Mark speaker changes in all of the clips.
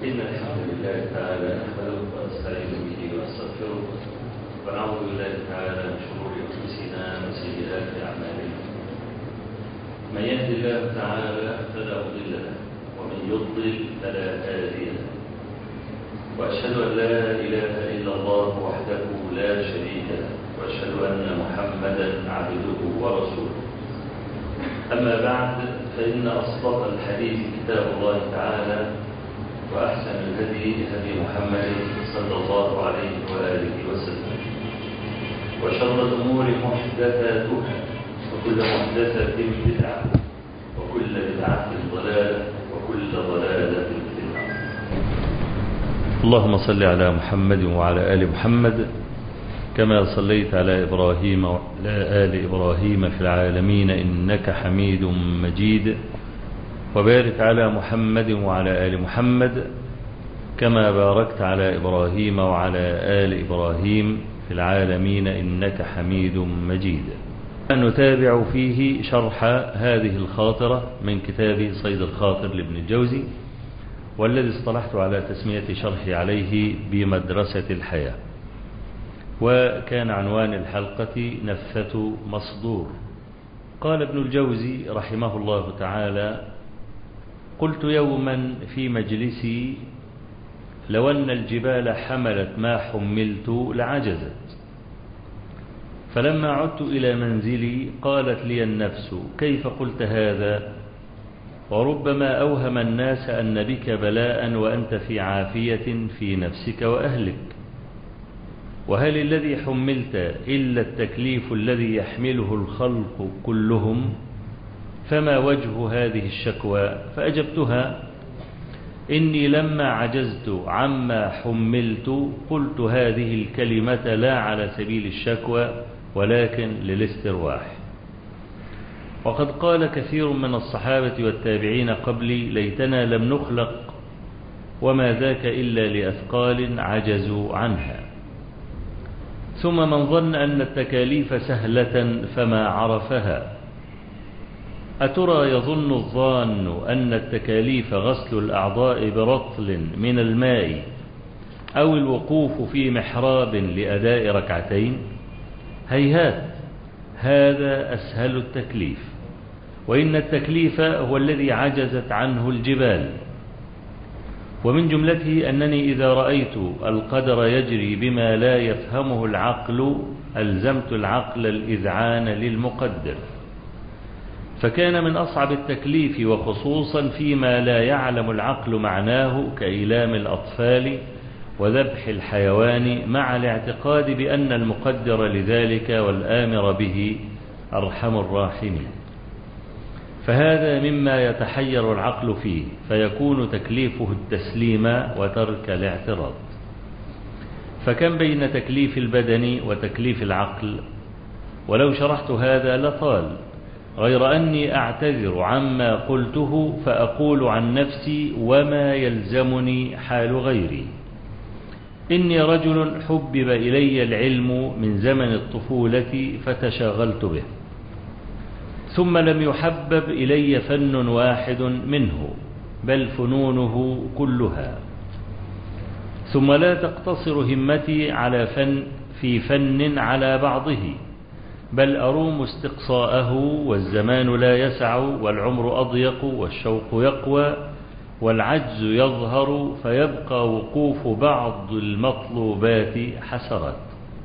Speaker 1: إن الحمد لله تعالى نحمده ونستعين به ونستغفره ونعوذ بالله تعالى من شرور أنفسنا وسيئات أعمالنا من يهد الله تعالى فلا مضل له ومن يضلل فلا هادي له وأشهد أن لا إله إلا الله وحده لا شريك له وأشهد أن محمدا عبده ورسوله أما بعد فإن أصدق الحديث كتاب الله تعالى وأحسن الهدي هدي محمد صلى الله عليه وآله وسلم وشر الأمور محدثاتها وكل محدثة بدعة وكل بدعة ضلالة وكل ضلالة في النار اللهم صل على محمد وعلى آل محمد كما صليت على إبراهيم وعلى آل إبراهيم في العالمين إنك حميد مجيد وبارك على محمد وعلى آل محمد كما باركت على إبراهيم وعلى آل إبراهيم في العالمين إنك حميد مجيد نتابع فيه شرح هذه الخاطرة من كتاب صيد الخاطر لابن الجوزي والذي اصطلحت على تسمية شرحي عليه بمدرسة الحياة وكان عنوان الحلقة نفة مصدور قال ابن الجوزي رحمه الله تعالى قلت يوما في مجلسي لو أن الجبال حملت ما حملت لعجزت فلما عدت إلى منزلي قالت لي النفس كيف قلت هذا وربما أوهم الناس أن بك بلاء وأنت في عافية في نفسك وأهلك وهل الذي حملت إلا التكليف الذي يحمله الخلق كلهم فما وجه هذه الشكوى فأجبتها إني لما عجزت عما حملت قلت هذه الكلمة لا على سبيل الشكوى ولكن للاسترواح وقد قال كثير من الصحابة والتابعين قبلي ليتنا لم نخلق وما ذاك إلا لأثقال عجزوا عنها ثم من ظن أن التكاليف سهلة فما عرفها أترى يظن الظان أن التكاليف غسل الأعضاء برطل من الماء أو الوقوف في محراب لأداء ركعتين هيهات هذا أسهل التكليف وإن التكليف هو الذي عجزت عنه الجبال ومن جملته أنني إذا رأيت القدر يجري بما لا يفهمه العقل ألزمت العقل الإذعان للمقدر فكان من أصعب التكليف وخصوصا فيما لا يعلم العقل معناه كإيلام الأطفال وذبح الحيوان مع الاعتقاد بأن المقدر لذلك والآمر به أرحم الراحمين فهذا مما يتحير العقل فيه فيكون تكليفه التسليم وترك الاعتراض فكم بين تكليف البدن وتكليف العقل ولو شرحت هذا لطال غير أني أعتذر عما قلته فأقول عن نفسي وما يلزمني حال غيري إني رجل حبب إلي العلم من زمن الطفولة فتشاغلت به ثم لم يحبب إلي فن واحد منه بل فنونه كلها ثم لا تقتصر همتي على فن في فن على بعضه بل أروم استقصاءه والزمان لا يسع والعمر أضيق والشوق يقوى والعجز يظهر فيبقى وقوف بعض المطلوبات حسرات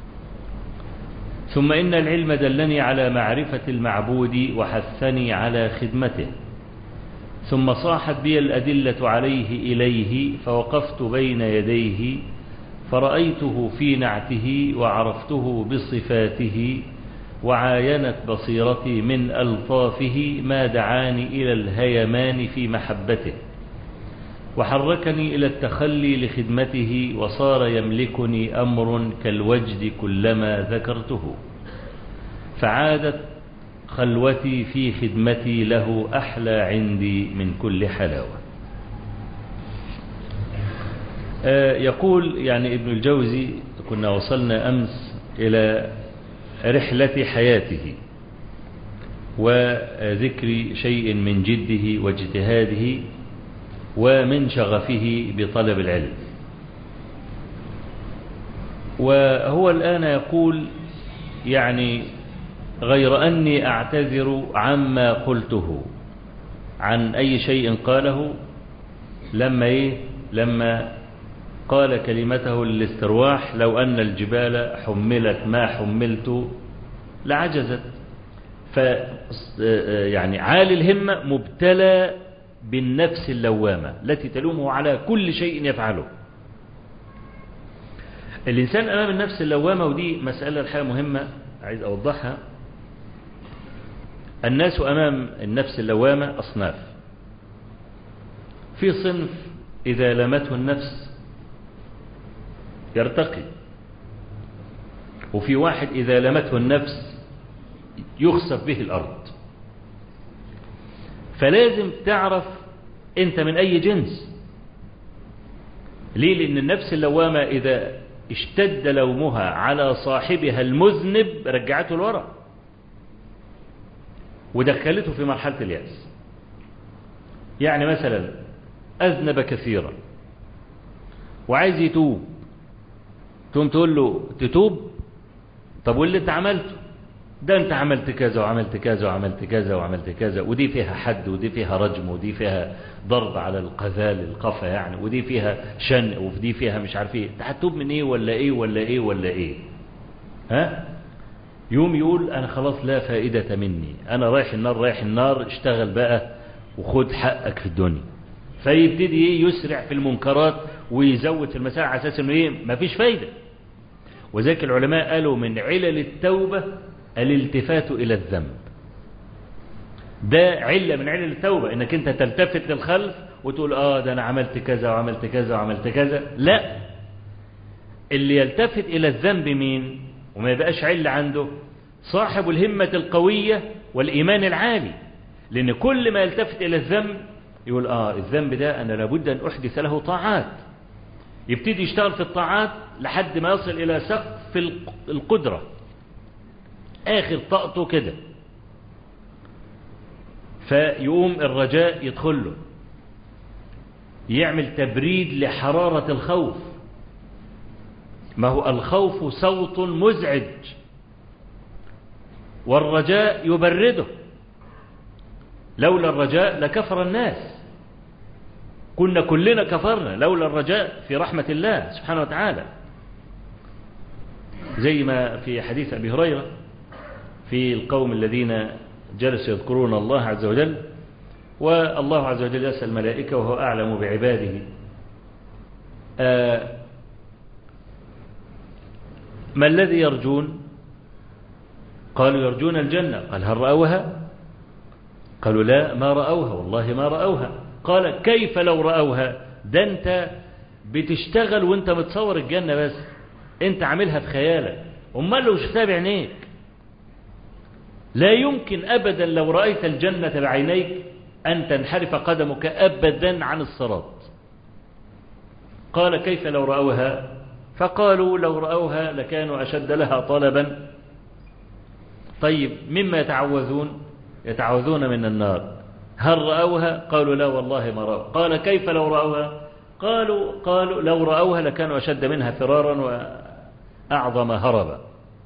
Speaker 1: ثم إن العلم دلني على معرفة المعبود وحثني على خدمته ثم صاحت بي الأدلة عليه إليه فوقفت بين يديه فرأيته في نعته وعرفته بصفاته وعاينت بصيرتي من ألطافه ما دعاني إلى الهيمان في محبته وحركني إلى التخلي لخدمته وصار يملكني أمر كالوجد كلما ذكرته فعادت خلوتي في خدمتي له أحلى عندي من كل حلاوة يقول يعني ابن الجوزي كنا وصلنا أمس إلى رحلة حياته وذكر شيء من جده واجتهاده ومن شغفه بطلب العلم وهو الآن يقول يعني غير أني أعتذر عما قلته عن أي شيء قاله لما إيه لما قال كلمته للاسترواح لو أن الجبال حملت ما حملت لعجزت ف يعني عالي الهمة مبتلى بالنفس اللوامة التي تلومه على كل شيء يفعله الإنسان أمام النفس اللوامة ودي مسألة الحقيقة مهمة عايز أوضحها الناس أمام النفس اللوامة أصناف في صنف إذا لمته النفس يرتقي وفي واحد إذا لمته النفس يخسف به الأرض فلازم تعرف أنت من أي جنس ليه لأن النفس اللوامة إذا اشتد لومها على صاحبها المذنب رجعته لورا ودخلته في مرحلة اليأس يعني مثلا أذنب كثيرا وعايز يتوب تقوم تقول له تتوب طب واللي انت عملته ده انت عملت كذا وعملت كذا وعملت كذا وعملت كذا ودي فيها حد ودي فيها رجم ودي فيها ضرب على القذال القفا يعني ودي فيها شن ودي فيها مش عارف ايه انت هتتوب من ايه ولا ايه ولا ايه ولا ايه ها يوم يقول انا خلاص لا فائدة مني انا رايح النار رايح النار اشتغل بقى وخد حقك في الدنيا فيبتدي ايه يسرع في المنكرات ويزود في المسائل على اساس انه ايه مفيش فايدة وذلك العلماء قالوا من علل التوبة الالتفات الى الذنب ده علة من علل التوبة انك انت تلتفت للخلف وتقول اه ده انا عملت كذا وعملت كذا وعملت كذا لا اللي يلتفت الى الذنب مين وما يبقاش علة عنده صاحب الهمة القوية والإيمان العالي لأن كل ما يلتفت إلى الذنب يقول آه الذنب ده أنا لابد أن أحدث له طاعات يبتدي يشتغل في الطاعات لحد ما يصل إلى سقف القدرة آخر طاقته كده فيقوم الرجاء يدخل له يعمل تبريد لحرارة الخوف ما هو الخوف صوت مزعج والرجاء يبرده لولا الرجاء لكفر الناس كنا كلنا كفرنا لولا الرجاء في رحمة الله سبحانه وتعالى زي ما في حديث أبي هريرة في القوم الذين جلسوا يذكرون الله عز وجل والله عز وجل يسأل الملائكة وهو أعلم بعباده آه ما الذي يرجون قالوا يرجون الجنة قال هل رأوها قالوا لا ما رأوها والله ما رأوها قال كيف لو رأوها ده انت بتشتغل وانت متصور الجنة بس انت عاملها في خيالك امال لو شفتها بعينيك لا يمكن ابدا لو رأيت الجنة بعينيك ان تنحرف قدمك ابدا عن الصراط قال كيف لو رأوها فقالوا لو رأوها لكانوا أشد لها طلبا طيب مما يتعوذون يتعوذون من النار هل رأوها قالوا لا والله ما رأوا قال كيف لو رأوها قالوا قالوا لو رأوها لكانوا أشد منها فرارا وأعظم هربا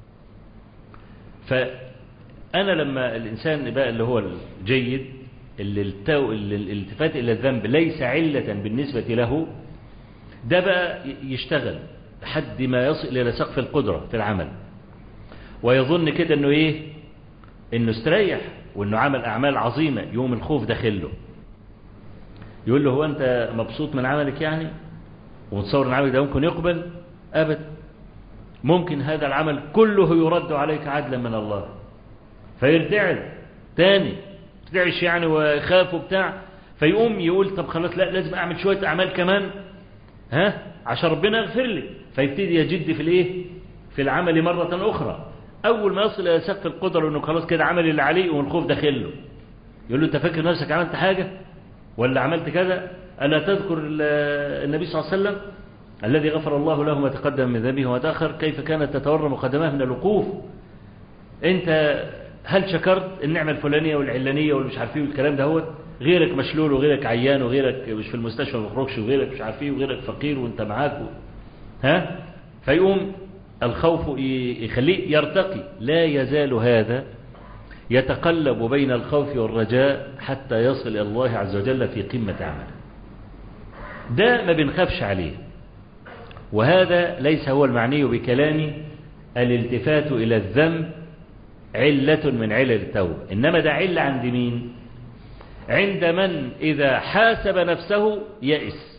Speaker 1: فأنا لما الإنسان بقى اللي هو الجيد اللي, التو اللي الالتفات إلى الذنب ليس علة بالنسبة له ده بقى يشتغل لحد ما يصل إلى سقف القدرة في العمل ويظن كده أنه إيه أنه استريح وأنه عمل أعمال عظيمة يوم الخوف داخله يقول له هو أنت مبسوط من عملك يعني ومتصور أن عملك ده ممكن يقبل أبدا ممكن هذا العمل كله يرد عليك عدلا من الله فيرتعد تاني ترتعش يعني ويخاف وبتاع فيقوم يقول طب خلاص لا لازم أعمل شوية أعمال كمان ها عشان ربنا يغفر لي فيبتدي يجد في الايه في العمل مرة أخرى أول ما يصل إلى سقف القدرة إنه خلاص كده عمل اللي عليه والخوف داخل له يقول له أنت فاكر نفسك عملت حاجة ولا عملت كذا ألا تذكر النبي صلى الله عليه وسلم الذي غفر الله له ما تقدم من ذنبه وما تأخر كيف كانت تتورم قدماه من الوقوف أنت هل شكرت النعمة الفلانية والعلانية والمش عارفين والكلام ده هو
Speaker 2: غيرك مشلول وغيرك عيان وغيرك مش في المستشفى ما بيخرجش وغيرك مش عارف ايه وغيرك فقير وانت معاك و... ها فيقوم الخوف يخليه يرتقي لا يزال هذا يتقلب بين الخوف والرجاء حتى يصل إلى الله عز وجل في قمة عمله ده ما بنخافش عليه وهذا ليس هو المعني بكلامي الالتفات إلى الذنب علة من علل التوبة إنما ده علة عند مين عند من إذا حاسب نفسه يئس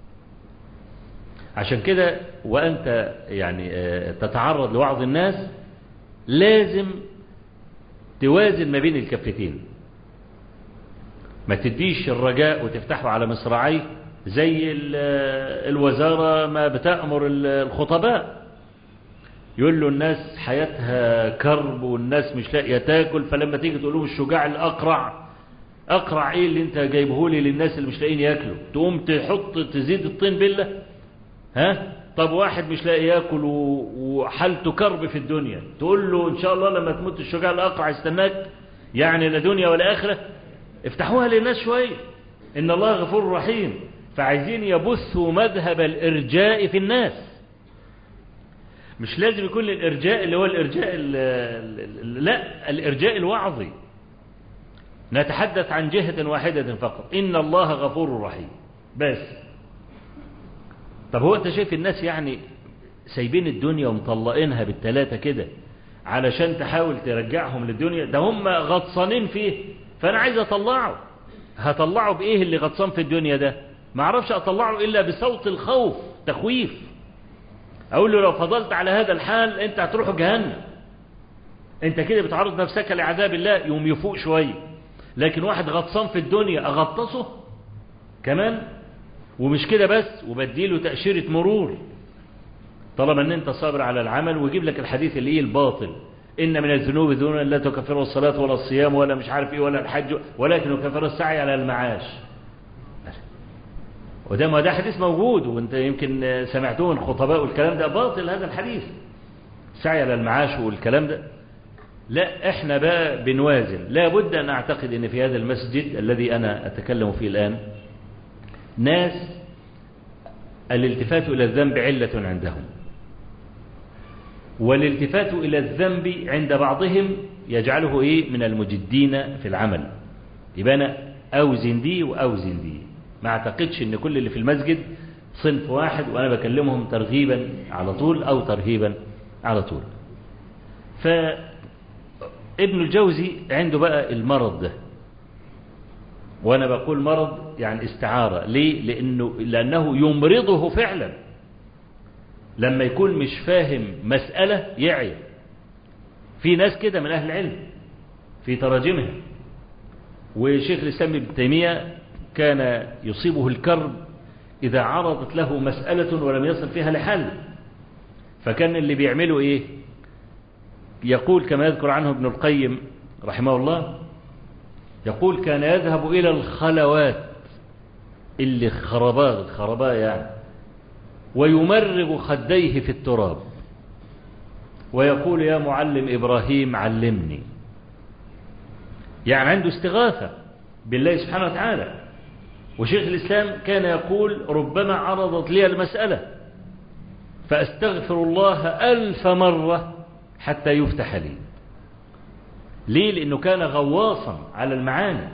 Speaker 2: عشان كده وأنت يعني تتعرض لوعظ الناس لازم توازن ما بين الكفتين ما تديش الرجاء وتفتحه على مصراعيه زي الوزارة ما بتأمر الخطباء يقول له الناس حياتها كرب والناس مش لاقيه تاكل فلما تيجي تقول لهم الشجاع الأقرع أقرع إيه اللي أنت جايبه لي للناس اللي مش لاقيين ياكلوا تقوم تحط تزيد الطين بلة ها طب واحد مش لاقي ياكل وحالته كرب في الدنيا تقول له ان شاء الله لما تموت الشجاع الاقرع يستناك يعني لا دنيا ولا اخره افتحوها للناس شويه ان الله غفور رحيم فعايزين يبثوا مذهب الارجاء في الناس مش لازم يكون الارجاء اللي هو الارجاء ال ال لا الارجاء الوعظي نتحدث عن جهة واحدة فقط إن الله غفور رحيم بس طب هو انت شايف الناس يعني سايبين الدنيا ومطلقينها بالتلاتة كده علشان تحاول ترجعهم للدنيا ده هم غطسانين فيه فانا عايز اطلعه هطلعه بايه اللي غطسان في الدنيا ده ما اعرفش اطلعه الا بصوت الخوف تخويف اقول له لو فضلت على هذا الحال انت هتروح جهنم انت كده بتعرض نفسك لعذاب الله يوم يفوق شوية لكن واحد غطسان في الدنيا اغطسه كمان ومش كده بس وبديله تأشيرة مرور طالما ان انت صابر على العمل ويجيب لك الحديث اللي ايه الباطل ان من الذنوب ذنوبا لا تكفر الصلاة ولا الصيام ولا مش عارف ايه ولا الحج ولكن يكفر السعي على المعاش وده ما ده حديث موجود وانت يمكن سمعتوه من الخطباء والكلام ده باطل هذا الحديث السعي على المعاش والكلام ده لا احنا بقى بنوازن لا بد ان اعتقد ان في هذا المسجد الذي انا اتكلم فيه الان ناس الالتفات إلى الذنب علة عندهم والالتفات إلى الذنب عند بعضهم يجعله إيه من المجدين في العمل يبقى أنا أوزن دي وأوزن دي ما أعتقدش أن كل اللي في المسجد صنف واحد وأنا بكلمهم ترغيبا على طول أو ترهيبا على طول فابن الجوزي عنده بقى المرض ده وأنا بقول مرض يعني استعارة ليه لأنه, لأنه يمرضه فعلا لما يكون مش فاهم مسألة يعي في ناس كده من أهل العلم في تراجمها وشيخ الإسلام ابن تيمية كان يصيبه الكرب إذا عرضت له مسألة ولم يصل فيها لحل فكان اللي بيعمله إيه يقول كما يذكر عنه ابن القيم رحمه الله يقول كان يذهب إلى الخلوات اللي خرباء خرباء يعني ويمرغ خديه في التراب ويقول يا معلم إبراهيم علمني يعني عنده استغاثة بالله سبحانه وتعالى وشيخ الإسلام كان يقول ربما عرضت لي المسألة فأستغفر الله ألف مرة حتى يفتح لي ليه لأنه كان غواصا على المعاني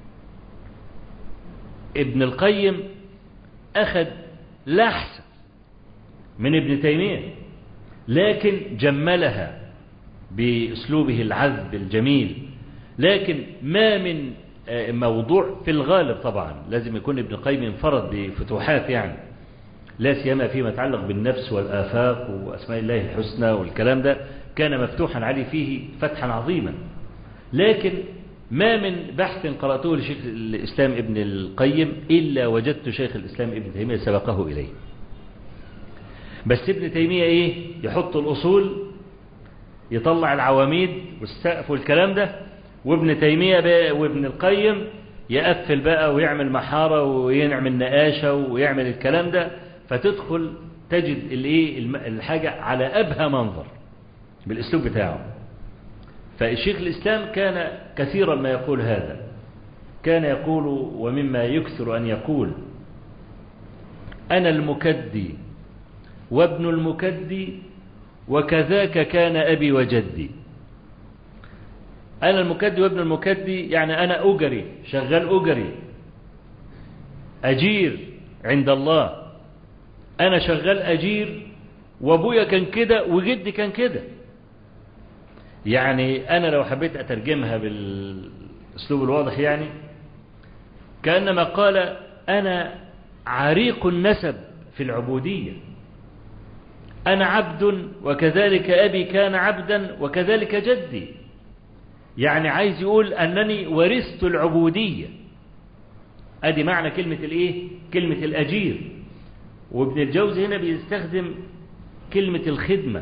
Speaker 2: ابن القيم أخذ لحسة من ابن تيمية لكن جملها بأسلوبه العذب الجميل لكن ما من موضوع في الغالب طبعا لازم يكون ابن القيم انفرد بفتوحات يعني لا سيما فيما يتعلق بالنفس والآفاق وأسماء الله الحسنى والكلام ده كان مفتوحا عليه فيه فتحا عظيما لكن ما من بحث قرأته لشيخ الإسلام ابن القيم إلا وجدت شيخ الإسلام ابن تيمية سبقه إليه بس ابن تيمية إيه يحط الأصول يطلع العواميد والسقف والكلام ده وابن تيمية بقى وابن القيم يقفل بقى ويعمل محارة ويعمل نقاشة ويعمل الكلام ده فتدخل تجد الايه الحاجة على أبهى منظر بالاسلوب بتاعه فالشيخ الإسلام كان كثيرا ما يقول هذا كان يقول ومما يكثر أن يقول أنا المكدي وابن المكدي وكذاك كان أبي وجدي أنا المكدي وابن المكدي يعني أنا أجري شغال أجري أجير عند الله أنا شغال أجير وأبويا كان كده وجدي كان كده يعني أنا لو حبيت أترجمها بالأسلوب الواضح يعني كأنما قال أنا عريق النسب في العبودية أنا عبد وكذلك أبي كان عبدا وكذلك جدي يعني عايز يقول أنني ورثت العبودية أدي معنى كلمة الإيه؟ كلمة الأجير وابن الجوزي هنا بيستخدم كلمة الخدمة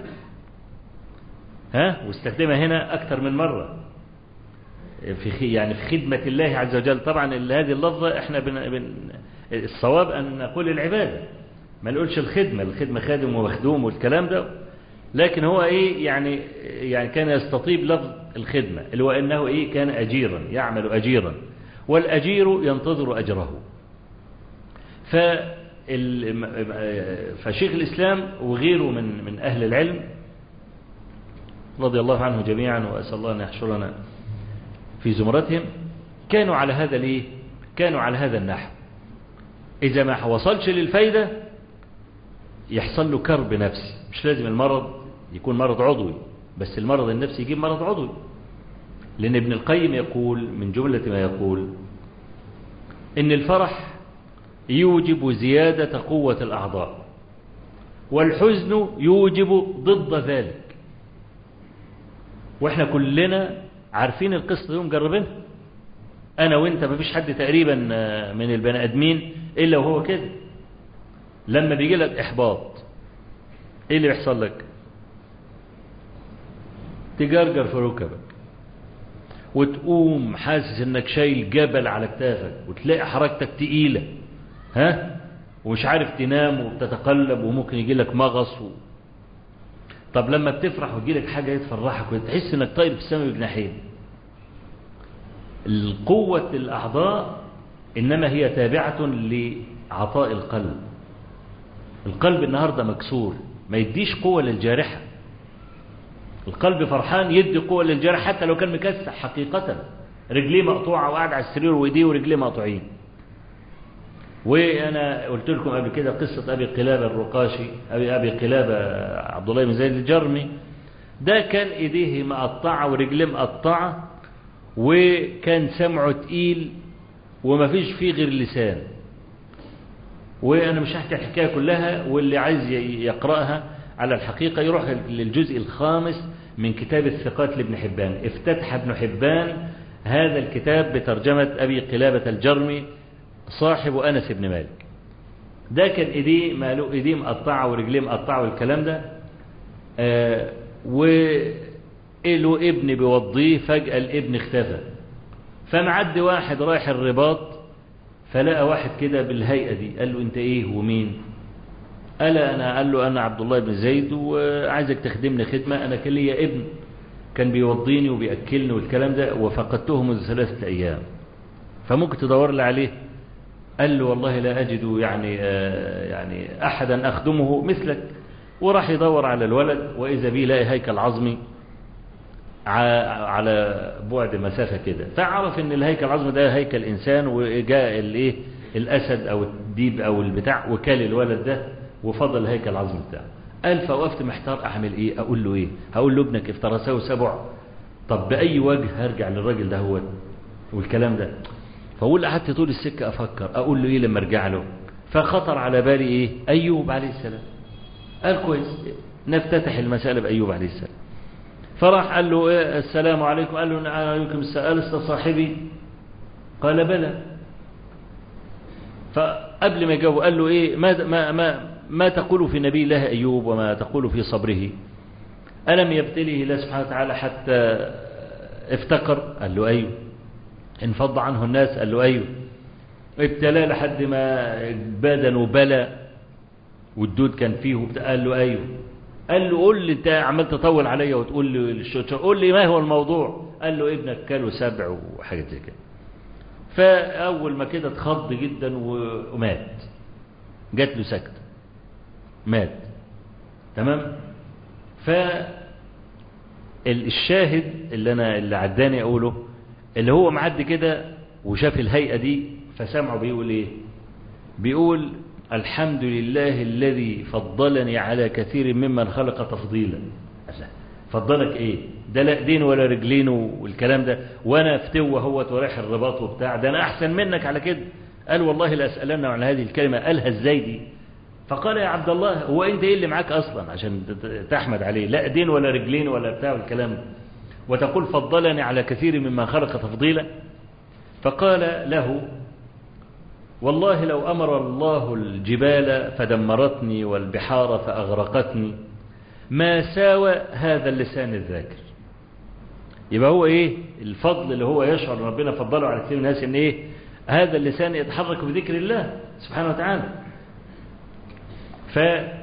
Speaker 2: ها واستخدمها هنا أكثر من مرة في يعني في خدمة الله عز وجل طبعا هذه اللفظة احنا بن بن الصواب أن نقول العبادة ما نقولش الخدمة الخدمة خادم ومخدوم والكلام ده لكن هو ايه يعني يعني كان يستطيب لفظ الخدمة اللي هو انه ايه كان اجيرا يعمل اجيرا والاجير ينتظر اجره ف فشيخ الاسلام وغيره من من اهل العلم رضي الله عنه جميعا واسال الله ان يحشرنا في زمرتهم كانوا على هذا الايه كانوا على هذا النحو اذا ما وصلش للفايده يحصل له كرب نفسي مش لازم المرض يكون مرض عضوي بس المرض النفسي يجيب مرض عضوي لأن ابن القيم يقول من جملة ما يقول إن الفرح يوجب زيادة قوة الأعضاء والحزن يوجب ضد ذلك واحنا كلنا عارفين القصة دي ومجربينها أنا وأنت مفيش حد تقريبا من البني آدمين إلا وهو كده لما بيجي لك إحباط إيه اللي بيحصل لك تجرجر في ركبك وتقوم حاسس انك شايل جبل على كتافك وتلاقي حركتك تقيلة ها ومش عارف تنام وبتتقلب وممكن يجي لك مغص و... طب لما بتفرح وتجي لك حاجة تفرحك وتحس انك طاير في السماء بجناحين القوة الأعضاء إنما هي تابعة لعطاء القلب القلب النهاردة مكسور ما يديش قوة للجارحة القلب فرحان يدي قوة للجارح حتى لو كان مكسح حقيقة رجليه مقطوعة وقاعد على السرير وإيديه ورجليه مقطوعين وأنا قلت لكم قبل كده قصة أبي قلابة الرقاشي أبي أبي قلابة عبد الله بن زيد الجرمي ده كان إيديه مقطعة ورجليه مقطعة وكان سمعه تقيل وما فيش فيه غير لسان وأنا مش هحكي الحكاية كلها واللي عايز يقرأها على الحقيقة يروح للجزء الخامس من كتاب الثقات لابن حبان افتتح ابن حبان هذا الكتاب بترجمة أبي قلابة الجرمي صاحب أنس بن مالك ده كان ايديه ماله ايديه مقطعة ورجليه مقطعة والكلام ده آه وله ابن بيوضيه فجأة الابن اختفى فمعدي واحد رايح الرباط فلقى واحد كده بالهيئة دي قال له انت ايه ومين قال أنا قال له أنا عبد الله بن زيد وعايزك تخدمني خدمة أنا كان لي ابن كان بيوضيني وبيأكلني والكلام ده وفقدته منذ ثلاثة أيام فممكن تدور لي عليه قال له والله لا أجد يعني آه يعني أحدا أخدمه مثلك وراح يدور على الولد وإذا بيه لاقي هيكل عظمي على بعد مسافة كده فعرف ان الهيكل العظمي ده هيكل إنسان وجاء الايه الأسد أو الديب أو البتاع وكال الولد ده وفضل الهيكل العظمي بتاعه قال فوقفت محتار أعمل إيه أقول له إيه هقول له ابنك افترسه سبع طب بأي وجه هرجع للراجل ده هو والكلام ده فأقول قعدت طول السكة أفكر أقول له إيه لما أرجع له فخطر على بالي إيه أيوب عليه السلام قال كويس نفتتح المسألة بأيوب عليه السلام فراح قال له إيه السلام عليكم قال له عليكم السلام ألست صاحبي قال بلى فقبل ما يجاوب قال له إيه ما, ما, ما, ما تقول في نبي الله أيوب وما تقول في صبره ألم يبتليه الله سبحانه وتعالى حتى افتقر قال له أيوه انفض عنه الناس قال له أيوه ابتلاه لحد ما بدنه بلى والدود كان فيه قال له أيوه قال له قول لي انت عمال تطول عليا وتقول لي قول لي ما هو الموضوع قال له ابنك كله سبع وحاجات زي كده فأول ما كده اتخض جدا ومات جات له سكتة مات تمام ف الشاهد اللي أنا اللي عداني أقوله اللي هو معدي كده وشاف الهيئة دي فسمعه بيقول إيه بيقول الحمد لله الذي فضلني على كثير ممن خلق تفضيلا فضلك ايه ده لا ايدين ولا رجلين والكلام ده وانا فتوه هو ورايح الرباط وبتاع ده انا احسن منك على كده قال والله لاسالن عن هذه الكلمه قالها ازاي دي فقال يا عبد الله هو انت ايه اللي معاك اصلا عشان تحمد عليه لا ايدين ولا رجلين ولا بتاع والكلام ده وتقول فضلني على كثير ممن خلق تفضيلا فقال له والله لو أمر الله الجبال فدمرتني والبحار فأغرقتني ما ساوى هذا اللسان الذاكر يبقى هو ايه الفضل اللي هو يشعر ربنا فضله على كثير من الناس ان ايه هذا اللسان يتحرك بذكر الله سبحانه وتعالى ف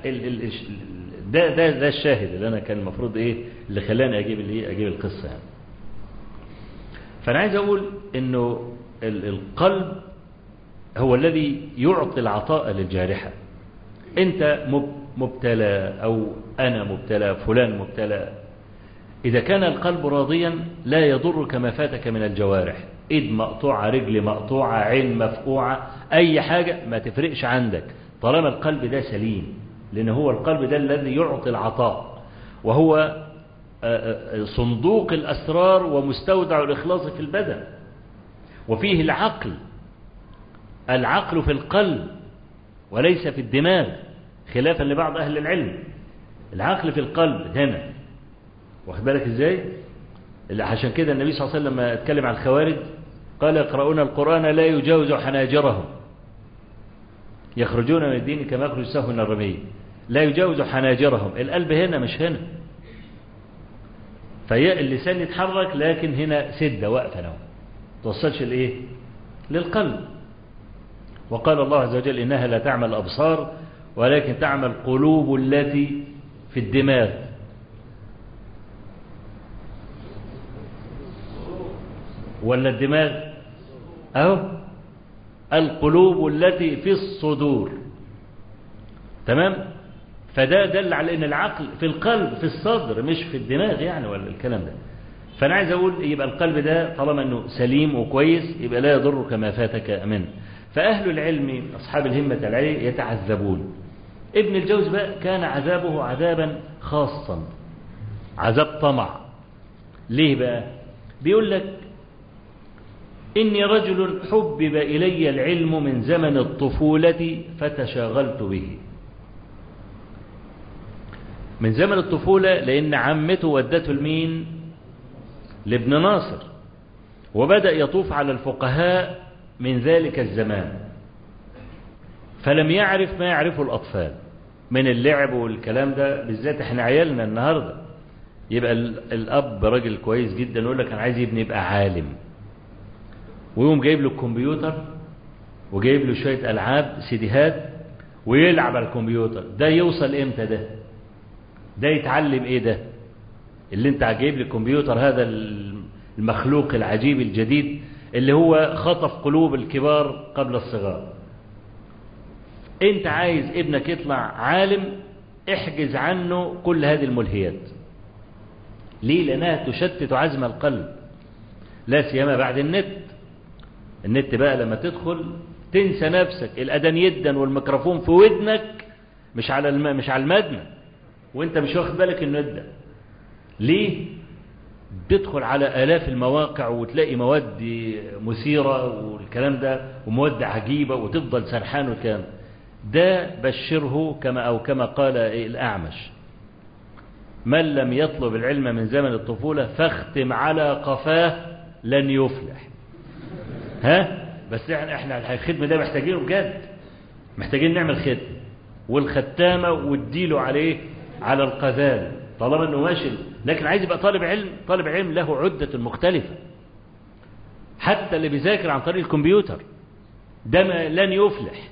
Speaker 2: ده ده ده الشاهد اللي انا كان المفروض ايه اللي خلاني اجيب الايه اجيب القصه يعني فانا عايز اقول انه القلب هو الذي يعطي العطاء للجارحة أنت مبتلى أو أنا مبتلى فلان مبتلى إذا كان القلب راضيا لا يضرك ما فاتك من الجوارح إيد مقطوعة رجل مقطوعة عين مفقوعة أي حاجة ما تفرقش عندك طالما القلب ده سليم لأن هو القلب ده الذي يعطي العطاء وهو صندوق الأسرار ومستودع الإخلاص في البدن وفيه العقل العقل في القلب وليس في الدماغ خلافا لبعض أهل العلم العقل في القلب هنا واخد بالك ازاي عشان كده النبي صلى الله عليه وسلم لما اتكلم عن الخوارج قال يقرؤون القرآن لا يجاوز حناجرهم يخرجون من الدين كما يخرج السهم من الرمية لا يجاوز حناجرهم القلب هنا مش هنا فاللسان يتحرك لكن هنا سدة واقفة له توصلش الايه للقلب وقال الله عز وجل إنها لا تعمل الأبصار ولكن تعمل قلوب التي في الدماغ ولا الدماغ أهو القلوب التي في الصدور تمام فده دل على ان العقل في القلب في الصدر مش في الدماغ يعني ولا الكلام ده فانا عايز اقول يبقى القلب ده طالما انه سليم وكويس يبقى لا يضرك ما فاتك منه فأهل العلم أصحاب الهمة العليا يتعذبون ابن الجوز بقى كان عذابه عذابا خاصا عذاب طمع ليه بقى بيقول لك إني رجل حبب إلي العلم من زمن الطفولة فتشاغلت به من زمن الطفولة لأن عمته ودته لمين لابن ناصر وبدأ يطوف على الفقهاء من ذلك الزمان فلم يعرف ما يعرفه الأطفال من اللعب والكلام ده بالذات احنا عيالنا النهاردة يبقى الأب راجل كويس جدا يقول لك أنا عايز ابني يبقى عالم ويقوم جايب له الكمبيوتر وجايب له شوية ألعاب سيديهات ويلعب على الكمبيوتر ده يوصل امتى ده ده يتعلم ايه ده اللي انت جايب لي الكمبيوتر هذا المخلوق العجيب الجديد اللي هو خطف قلوب الكبار قبل الصغار انت عايز ابنك يطلع عالم احجز عنه كل هذه الملهيات ليه لانها تشتت عزم القلب لا سيما بعد النت النت بقى لما تدخل تنسى نفسك الأذان يدا والميكروفون في ودنك مش على الم... مش على المدنى وانت مش واخد بالك انه يدا ليه تدخل على آلاف المواقع وتلاقي مواد مثيرة والكلام ده ومواد عجيبة وتفضل سرحان والكلام ده بشره كما أو كما قال الأعمش من لم يطلب العلم من زمن الطفولة فاختم على قفاه لن يفلح ها بس احنا احنا الخدمة ده محتاجينه بجد محتاجين نعمل خدمة والختامة واديله عليه على القذال طالما انه ماشي لكن عايز يبقى طالب علم طالب علم له عدة مختلفة حتى اللي بيذاكر عن طريق الكمبيوتر ده ما لن يفلح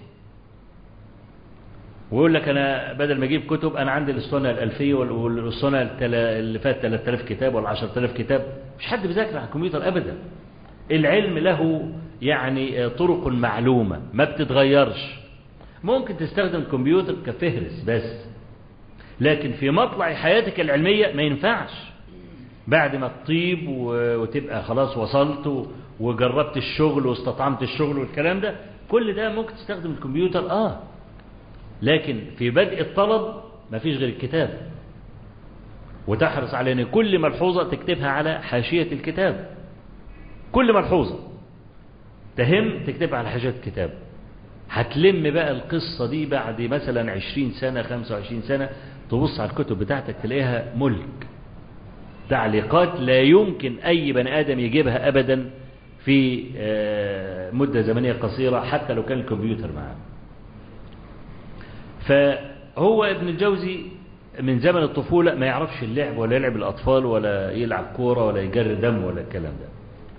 Speaker 2: ويقول لك انا بدل ما اجيب كتب انا عندي الاسطوانه الالفيه والاسطوانه اللي فات 3000 كتاب ولا 10000 كتاب مش حد بيذاكر على الكمبيوتر ابدا العلم له يعني طرق معلومة ما بتتغيرش ممكن تستخدم الكمبيوتر كفهرس بس لكن في مطلع حياتك العلمية ما ينفعش بعد ما تطيب وتبقى خلاص وصلت وجربت الشغل واستطعمت الشغل والكلام ده كل ده ممكن تستخدم الكمبيوتر اه لكن في بدء الطلب ما فيش غير الكتاب وتحرص على ان كل ملحوظة تكتبها على حاشية الكتاب كل ملحوظة تهم تكتبها على حاشية الكتاب هتلم بقى القصة دي بعد مثلا عشرين سنة خمسة وعشرين سنة تبص على الكتب بتاعتك تلاقيها ملك تعليقات لا يمكن أي بني آدم يجيبها أبدا في مدة زمنية قصيرة حتى لو كان الكمبيوتر معاه فهو ابن الجوزي من زمن الطفولة ما يعرفش اللعب ولا يلعب الأطفال ولا يلعب كورة ولا يجري دم ولا الكلام ده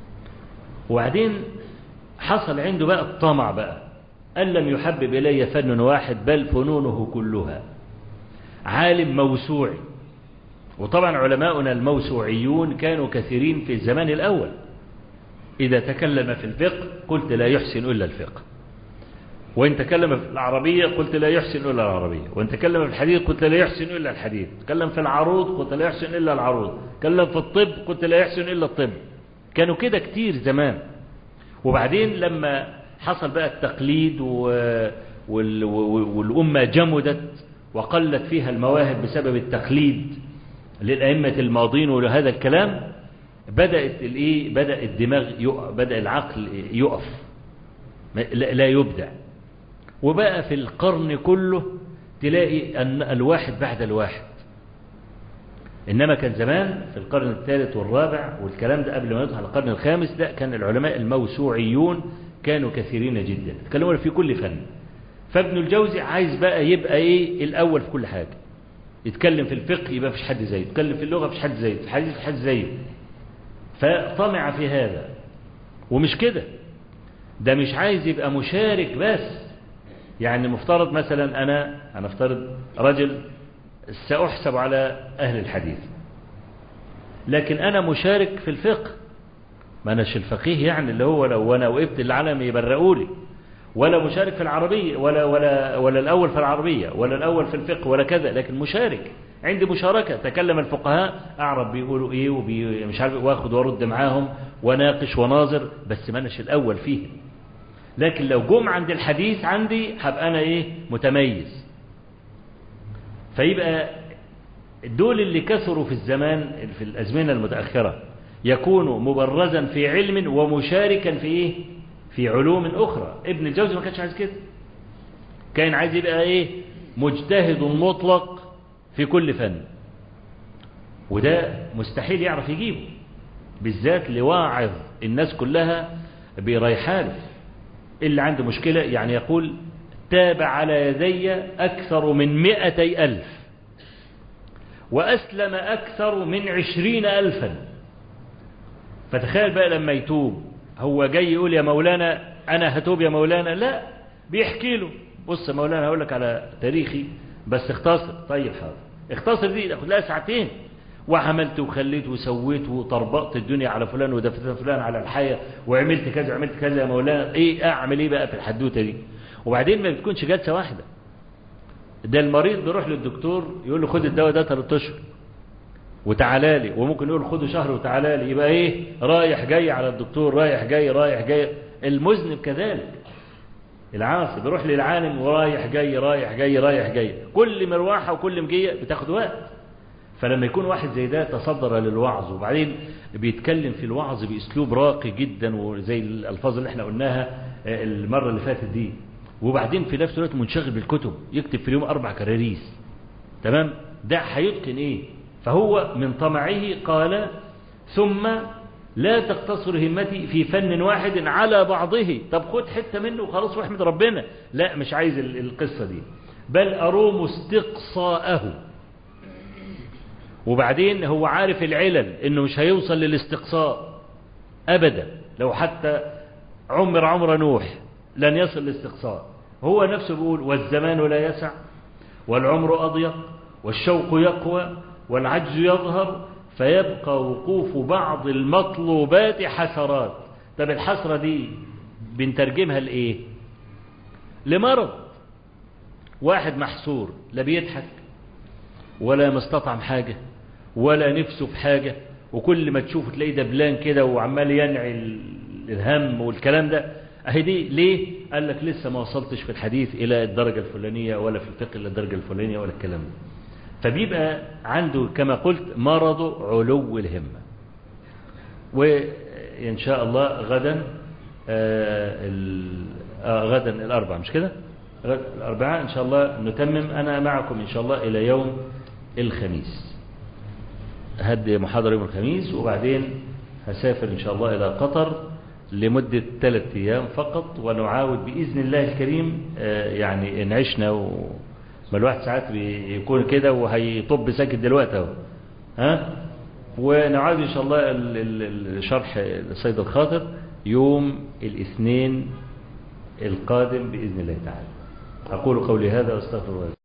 Speaker 2: وبعدين حصل عنده بقى الطمع بقى أن لم يحبب إلي فن واحد بل فنونه كلها عالم موسوعي وطبعا علماؤنا الموسوعيون كانوا كثيرين في الزمان الأول إذا تكلم في الفقه قلت لا يحسن إلا الفقه وإن تكلم في العربية قلت لا يحسن إلا العربية وإن تكلم في الحديث قلت لا يحسن إلا الحديث تكلم في العروض قلت لا يحسن إلا العروض تكلم في الطب قلت لا يحسن إلا الطب كانوا كده كتير زمان وبعدين لما حصل بقى التقليد و... وال... والأمة جمدت وقلت فيها المواهب بسبب التقليد للأئمة الماضين ولهذا الكلام بدأت الايه بدأ الدماغ يقف بدأ العقل يقف لا يبدع وبقى في القرن كله تلاقي أن الواحد بعد الواحد إنما كان زمان في القرن الثالث والرابع والكلام ده قبل ما ندخل القرن الخامس لا كان العلماء الموسوعيون كانوا كثيرين جدا تكلمون في كل فن فابن الجوزي عايز بقى يبقى ايه الأول في كل حاجة يتكلم في الفقه يبقى فيش حد زيه يتكلم في اللغة فيش حد زيه في الحديث فيش حد زيه فطمع في هذا ومش كده ده مش عايز يبقى مشارك بس يعني مفترض مثلا أنا أنا افترض رجل سأحسب على أهل الحديث لكن أنا مشارك في الفقه ما أناش الفقيه يعني اللي هو لو أنا وقفت العالم يبرقولي ولا مشارك في العربية ولا, ولا, ولا الأول في العربية ولا الأول في الفقه ولا كذا لكن مشارك عندي مشاركة تكلم الفقهاء أعرف بيقولوا إيه وبي مش عارف واخد وارد معاهم وناقش وناظر بس ما أناش الأول فيه لكن لو جم عند الحديث عندي هبقى أنا إيه متميز فيبقى دول اللي كثروا في الزمان في الأزمنة المتأخرة يكون مبرزا في علم ومشاركا في إيه في علوم أخرى ابن الجوزي ما كانش عايز كده كان عايز يبقى إيه مجتهد مطلق في كل فن وده مستحيل يعرف يجيبه بالذات لواعظ الناس كلها بريحان اللي عنده مشكلة يعني يقول تاب على يدي أكثر من مئتي ألف وأسلم أكثر من عشرين ألفا فتخيل بقى لما يتوب هو جاي يقول يا مولانا أنا هتوب يا مولانا لا بيحكي له بص يا مولانا هقول لك على تاريخي بس اختصر طيب حاضر اختصر دي تاخد لها ساعتين وعملت وخليت وسويت وطربقت الدنيا على فلان ودفت فلان على الحياة وعملت كذا وعملت كذا يا مولانا ايه اعمل ايه بقى في الحدوتة دي وبعدين ما بتكونش جلسة واحدة ده المريض بيروح للدكتور يقول له خد الدواء ده 3 اشهر وتعالى لي وممكن يقول خده شهر وتعالى لي يبقى ايه رايح جاي على الدكتور رايح جاي رايح جاي المذنب كذلك العاصي بيروح للعالم ورايح جاي رايح جاي رايح جاي كل مروحة وكل مجية بتاخد وقت فلما يكون واحد زي ده تصدر للوعظ وبعدين بيتكلم في الوعظ بأسلوب راقي جدا وزي الألفاظ اللي احنا قلناها المرة اللي فاتت دي وبعدين في نفس الوقت منشغل بالكتب يكتب في اليوم أربع كراريس تمام ده هيتقن ايه فهو من طمعه قال ثم لا تقتصر همتي في فن واحد على بعضه طب خد حتة منه وخلاص واحمد ربنا لا مش عايز القصة دي بل أروم استقصاءه وبعدين هو عارف العلل انه مش هيوصل للاستقصاء ابدا لو حتى عمر عمر نوح لن يصل للاستقصاء هو نفسه بيقول والزمان لا يسع والعمر أضيق والشوق يقوى والعجز يظهر فيبقى وقوف بعض المطلوبات حسرات طب الحسرة دي بنترجمها لإيه لمرض واحد محصور لا بيضحك ولا مستطعم حاجة ولا نفسه في حاجة وكل ما تشوفه تلاقيه دبلان كده وعمال ينعي الهم والكلام ده اهي دي ليه قال لك لسه ما وصلتش في الحديث الى الدرجة الفلانية ولا في الفقه الى الدرجة الفلانية ولا الكلام ده فبيبقى عنده كما قلت مرض علو الهمة وإن شاء الله غدا آه آه غدا الأربعاء مش كده الأربعاء إن شاء الله نتمم أنا معكم إن شاء الله إلى يوم الخميس هدي محاضرة يوم الخميس وبعدين هسافر إن شاء الله إلى قطر لمدة ثلاثة أيام فقط ونعاود بإذن الله الكريم يعني إن عشنا و... ما الواحد ساعات بيكون كده وهيطب ساكت دلوقتي اهو ها ونعاود إن شاء الله الشرح الصيد الخاطر يوم الاثنين القادم بإذن الله تعالى أقول قولي هذا وأستغفر الله